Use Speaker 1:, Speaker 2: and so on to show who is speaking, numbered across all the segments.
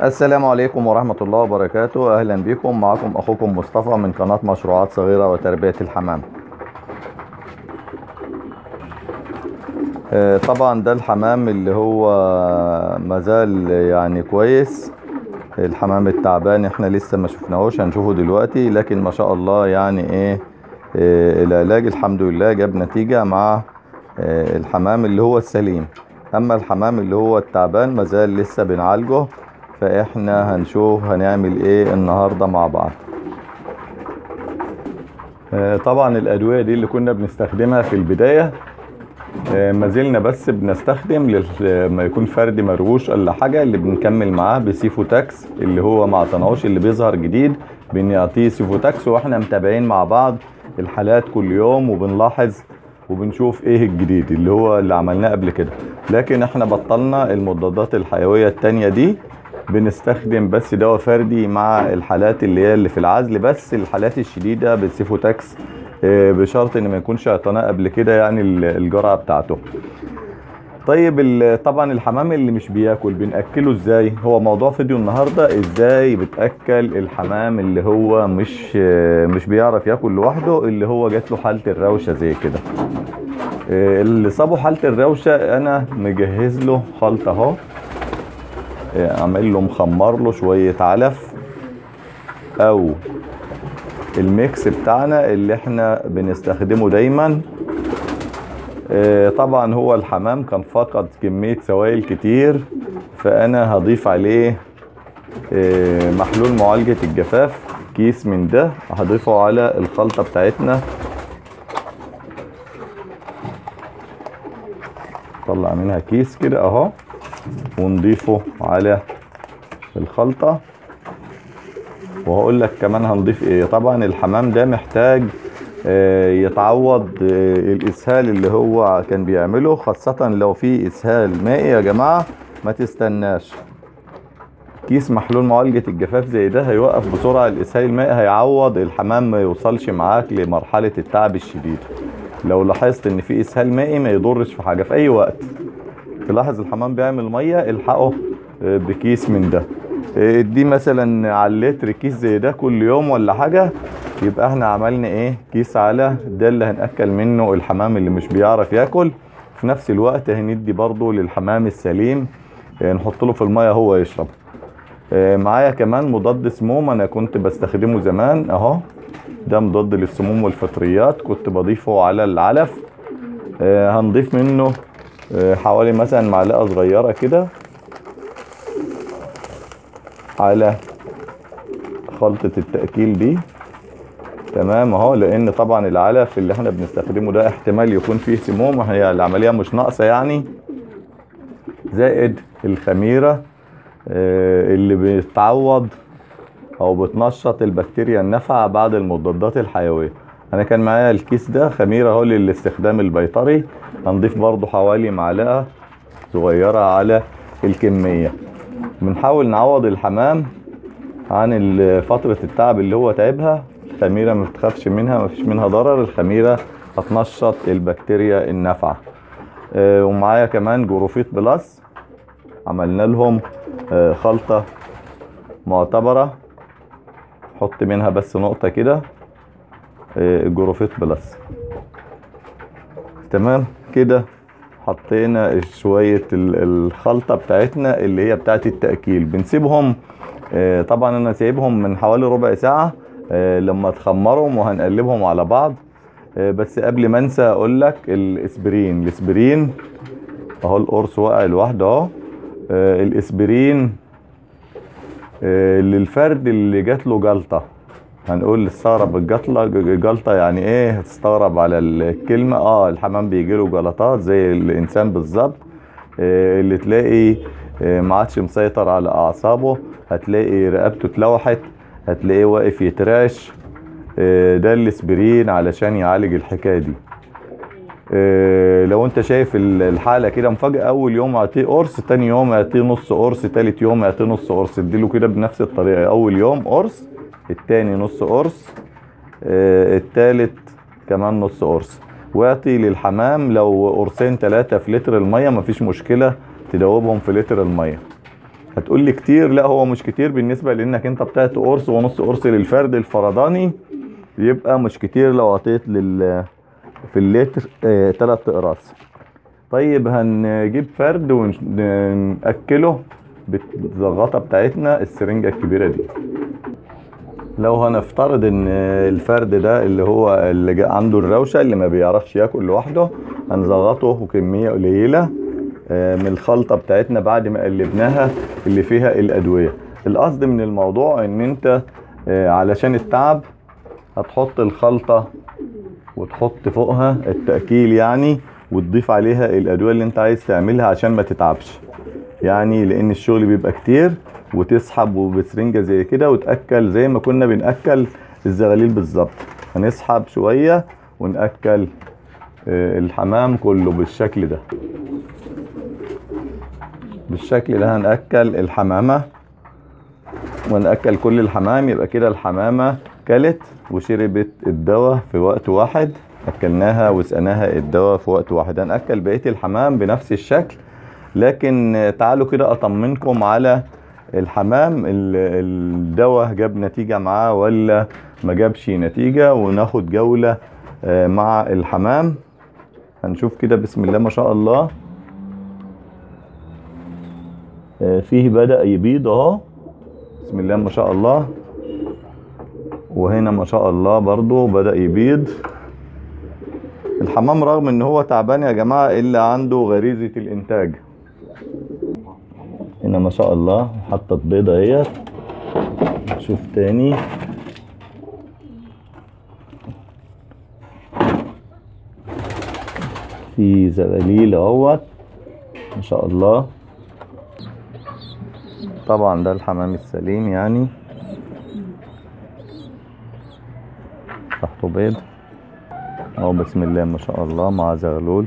Speaker 1: السلام عليكم ورحمة الله وبركاته أهلا بكم معكم أخوكم مصطفى من قناة مشروعات صغيرة وتربية الحمام آه، طبعا ده الحمام اللي هو مازال يعني كويس الحمام التعبان احنا لسه ما شفناهوش هنشوفه دلوقتي لكن ما شاء الله يعني ايه آه، العلاج الحمد لله جاب نتيجة مع آه، الحمام اللي هو السليم اما الحمام اللي هو التعبان مازال لسه بنعالجه فاحنا هنشوف هنعمل ايه النهاردة مع بعض آه، طبعا الادوية دي اللي كنا بنستخدمها في البداية آه، ما زلنا بس بنستخدم لل- لما يكون فرد مروش ولا حاجة اللي بنكمل معاه بسيفوتاكس اللي هو مع تناوش اللي بيظهر جديد بنعطيه سيفوتاكس واحنا متابعين مع بعض الحالات كل يوم وبنلاحظ وبنشوف ايه الجديد اللي هو اللي عملناه قبل كده لكن احنا بطلنا المضادات الحيوية التانية دي بنستخدم بس دواء فردي مع الحالات اللي هي اللي في العزل بس الحالات الشديدة بالسيفوتاكس آه، بشرط ان ما يكونش اعتناء قبل كده يعني ال- الجرعة بتاعته طيب ال- طبعا الحمام اللي مش بياكل بنأكله ازاي هو موضوع فيديو النهاردة ازاي بتأكل الحمام اللي هو مش آه، مش بيعرف ياكل لوحده اللي هو جات له حالة الروشة زي كده آه، اللي صابه حالة الروشة انا مجهز له خلطة اهو آه، عامل له مخمر له شوية علف او الميكس بتاعنا اللي احنا بنستخدمه دايما آه، طبعا هو الحمام كان فقد كمية سوائل كتير فانا هضيف عليه آه، محلول معالجة الجفاف كيس من ده هضيفه على الخلطة بتاعتنا طلع منها كيس كده اهو ونضيفه على الخلطة وهقول لك كمان هنضيف ايه طبعا الحمام ده محتاج آه، يتعوض آه، الاسهال اللي هو كان بيعمله خاصة لو في اسهال مائي يا جماعة ما تستناش كيس محلول معالجة الجفاف زي ده هيوقف بسرعة الاسهال المائي هيعوض الحمام ما يوصلش معاك لمرحلة التعب الشديد لو لاحظت ان في اسهال مائي ما يضرش في حاجة في اي وقت تلاحظ الحمام بيعمل ميه الحقه آه، بكيس من ده آه، اديه مثلا على اللتر كيس زي ده كل يوم ولا حاجه يبقى احنا عملنا ايه كيس على ده اللي هنأكل منه الحمام اللي مش بيعرف ياكل في نفس الوقت هندي برضو للحمام السليم آه، نحط له في الميه هو يشرب آه، معايا كمان مضاد سموم انا كنت بستخدمه زمان اهو ده مضاد للسموم والفطريات كنت بضيفه على العلف آه، هنضيف منه آه، حوالي مثلا معلقة صغيرة كده على خلطة التأكيل دي تمام اهو لان طبعا العلف اللي احنا بنستخدمه ده احتمال يكون فيه سموم هي العملية مش ناقصة يعني زائد الخميرة آه، اللي بتعوض او بتنشط البكتيريا النافعة بعد المضادات الحيوية انا كان معايا الكيس ده خميرة اهو للاستخدام البيطري هنضيف برضو حوالي معلقة صغيرة على الكمية بنحاول نعوض الحمام عن ال- فترة التعب اللي هو تعبها الخميرة ما بتخافش منها ما فيش منها ضرر الخميرة هتنشط البكتيريا النافعة آه، ومعايا كمان جروفيت بلس عملنا لهم آه، خلطة معتبرة حط منها بس نقطة كده آه، جروفيت بلس تمام كده حطينا شوية ال- الخلطة بتاعتنا اللي هي بتاعت التأكيل بنسيبهم آه، طبعا انا سايبهم من حوالي ربع ساعة آه، لما تخمرهم وهنقلبهم على بعض آه، بس قبل ما انسى اقول لك الاسبرين الاسبرين اهو القرص واقع لوحده اهو آه، الاسبرين آه، للفرد اللي جات له جلطه هنقول استغرب الجلطه جلطه يعني ايه هتستغرب على الكلمه اه الحمام بيجي له جلطات زي الانسان بالظبط آه، اللي تلاقي آه، ما عادش مسيطر على اعصابه هتلاقي رقبته اتلوحت هتلاقيه واقف يترعش آه، ده الاسبرين علشان يعالج الحكايه دي آه، لو انت شايف ال- الحاله كده مفاجاه اول يوم اعطيه قرص تاني يوم اعطيه نص قرص تالت يوم اعطيه نص قرص اديله كده بنفس الطريقه اول يوم قرص التاني نص قرص آه، التالت كمان نص قرص واعطي للحمام لو قرصين ثلاثة في لتر المية مفيش مشكلة تدوبهم في لتر المية هتقول لي كتير لا هو مش كتير بالنسبة لانك انت بتعطي قرص ونص قرص للفرد الفرداني يبقى مش كتير لو عطيت لل في اللتر آه تلات اقراص طيب هنجيب فرد ونأكله بالزغطة بتاعتنا السرنجة الكبيرة دي لو هنفترض ان الفرد ده اللي هو اللي جا- عنده الروشة اللي ما بيعرفش ياكل لوحده هنزغطه كمية قليلة آه، من الخلطة بتاعتنا بعد ما قلبناها اللي فيها الأدوية القصد من الموضوع ان انت آه، علشان التعب هتحط الخلطة وتحط فوقها التأكيل يعني وتضيف عليها الأدوية اللي انت عايز تعملها عشان ما تتعبش يعني لان الشغل بيبقى كتير وتسحب وبسرنجة زي كده وتأكل زي ما كنا بنأكل الزغاليل بالظبط هنسحب شوية ونأكل آه، الحمام كله بالشكل ده بالشكل ده هنأكل الحمامة ونأكل كل الحمام يبقى كده الحمامة كلت وشربت الدواء في وقت واحد أكلناها وسقناها الدواء في وقت واحد هنأكل بقية الحمام بنفس الشكل لكن آه، تعالوا كده أطمنكم على الحمام ال- الدواء جاب نتيجة معاه ولا ما جابش نتيجة وناخد جولة آه، مع الحمام هنشوف كده بسم الله ما شاء الله آه، فيه بدأ يبيض اهو بسم الله ما شاء الله وهنا ما شاء الله برضو بدأ يبيض الحمام رغم ان هو تعبان يا جماعة الا عنده غريزة الانتاج هنا ما شاء الله حطت بيضة اهيت شوف تاني في زغاليل اهوت ما شاء الله طبعا ده الحمام السليم يعني تحته بيض اهو بسم الله ما شاء الله مع زغلول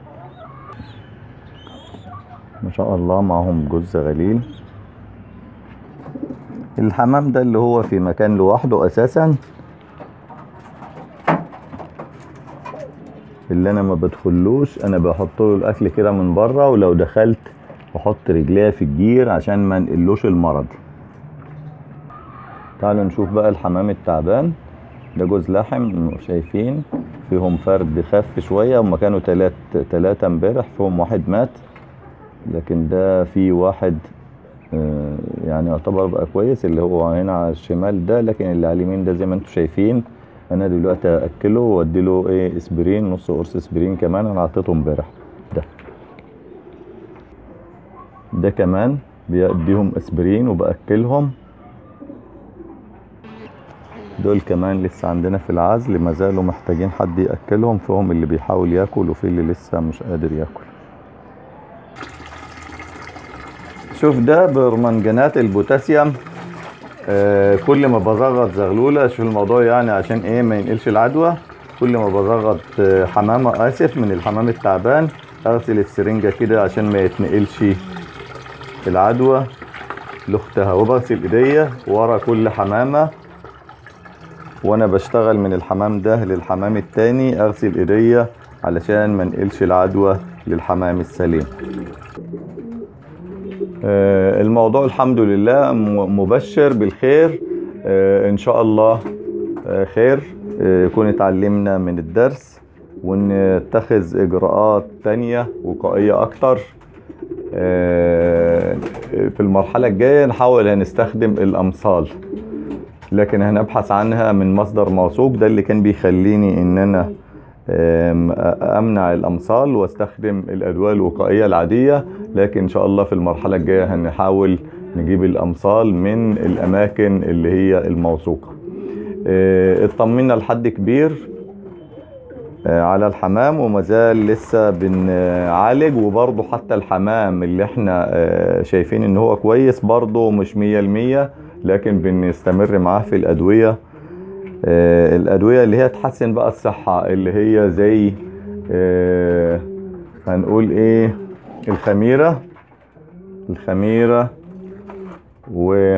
Speaker 1: ما شاء الله معهم جوز زغاليل الحمام ده اللي هو في مكان لوحده اساسا اللي انا ما بدخلوش انا بحط له الاكل كده من بره ولو دخلت بحط رجليا في الجير عشان ما نقلوش المرض تعالوا نشوف بقى الحمام التعبان ده جوز لحم شايفين فيهم فرد خف شوية هما كانوا تلات تلاتة امبارح فيهم واحد مات لكن ده في واحد آه، يعني يعتبر بقى كويس اللي هو هنا على الشمال ده لكن اللي على اليمين ده زي ما انتم شايفين انا دلوقتي هاكله واديله ايه اسبرين نص قرص اسبرين كمان انا عطيته امبارح ده ده كمان بيديهم اسبرين وباكلهم دول كمان لسه عندنا في العزل ما زالوا محتاجين حد ياكلهم فيهم اللي بيحاول ياكل وفي اللي لسه مش قادر ياكل شوف ده برمنجانات البوتاسيوم آه كل ما بزغط زغلوله شوف الموضوع يعني عشان ايه ما ينقلش العدوى كل ما بزغط آه حمامه اسف من الحمام التعبان اغسل السرنجه كده عشان ما يتنقلش العدوى لاختها وبغسل ايديا ورا كل حمامه وانا بشتغل من الحمام ده للحمام التاني اغسل ايديا علشان ما نقلش العدوى للحمام السليم آه، الموضوع الحمد لله م- مبشر بالخير آه، ان شاء الله آه، خير آه، يكون اتعلمنا من الدرس ونتخذ اجراءات تانية وقائية اكتر آه، في المرحلة الجاية نحاول هنستخدم الامثال لكن هنبحث عنها من مصدر موثوق ده اللي كان بيخليني ان انا آم، امنع الامصال واستخدم الادويه الوقائيه العاديه لكن ان شاء الله في المرحله الجايه هنحاول نجيب الامصال من الاماكن اللي هي الموثوقه آه، اطمنا لحد كبير آه، على الحمام وما زال لسه بنعالج وبرضه حتى الحمام اللي احنا آه، شايفين ان هو كويس برضه مش مية المية لكن بنستمر معاه في الادويه آه، الادويه اللي هي تحسن بقى الصحه اللي هي زي آه، هنقول ايه الخميره الخميره و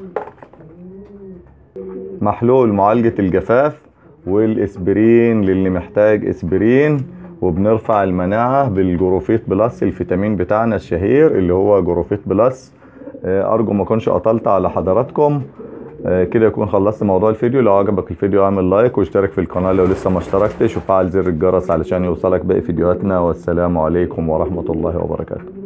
Speaker 1: محلول معالجه الجفاف والاسبرين للي محتاج اسبرين وبنرفع المناعه بالجروفيت بلس الفيتامين بتاعنا الشهير اللي هو جروفيت بلس آه، ارجو ما اكونش قطلت على حضراتكم آه، كده يكون خلصت موضوع الفيديو لو عجبك الفيديو اعمل لايك واشترك في القناة لو لسه ما اشتركتش وفعل زر الجرس علشان يوصلك باقي فيديوهاتنا والسلام عليكم ورحمة الله وبركاته